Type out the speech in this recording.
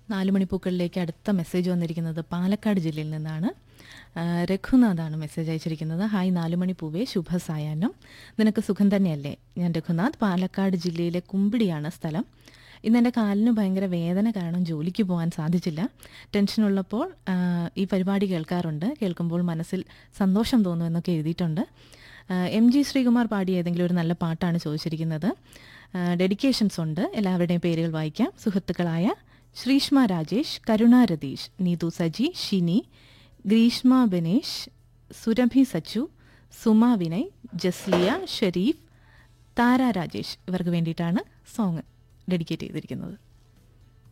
നാല് മണിപ്പൂക്കളിലേക്ക് അടുത്ത മെസ്സേജ് വന്നിരിക്കുന്നത് പാലക്കാട് ജില്ലയിൽ നിന്നാണ് ആ, രഘുനാഥാണ് മെസ്സേജ് അയച്ചിരിക്കുന്നത് ഹായ് നാലുമണി പൂവേ ശുഭ സായാഹ്നം നിനക്ക് സുഖം തന്നെയല്ലേ ഞാൻ രഘുനാഥ് പാലക്കാട് ജില്ലയിലെ കുമ്പിടിയാണ് സ്ഥലം ഇന്ന് എൻ്റെ കാലിന് ഭയങ്കര വേദന കാരണം ജോലിക്ക് പോകാൻ സാധിച്ചില്ല ടെൻഷനുള്ളപ്പോൾ ആ, ഈ പരിപാടി കേൾക്കാറുണ്ട് കേൾക്കുമ്പോൾ മനസ്സിൽ സന്തോഷം തോന്നുമെന്നൊക്കെ എഴുതിയിട്ടുണ്ട് ആ, എം ജി ശ്രീകുമാർ പാടിയ ഏതെങ്കിലും ഒരു നല്ല പാട്ടാണ് ചോദിച്ചിരിക്കുന്നത് ഡെഡിക്കേഷൻസ് ഉണ്ട് എല്ലാവരുടെയും പേരുകൾ വായിക്കാം സുഹൃത്തുക്കളായ ശ്രീഷ്മ രാജേഷ് കരുണ രതീഷ് നീതു സജി ഷിനി ഗ്രീഷ്മ ബനേഷ് സുരഭി സച്ചു സുമ വിനയ് ജസ്ലിയ ഷെരീഫ് താര രാജേഷ് ഇവർക്ക് വേണ്ടിയിട്ടാണ് സോങ് ഡെഡിക്കേറ്റ് ചെയ്തിരിക്കുന്നത്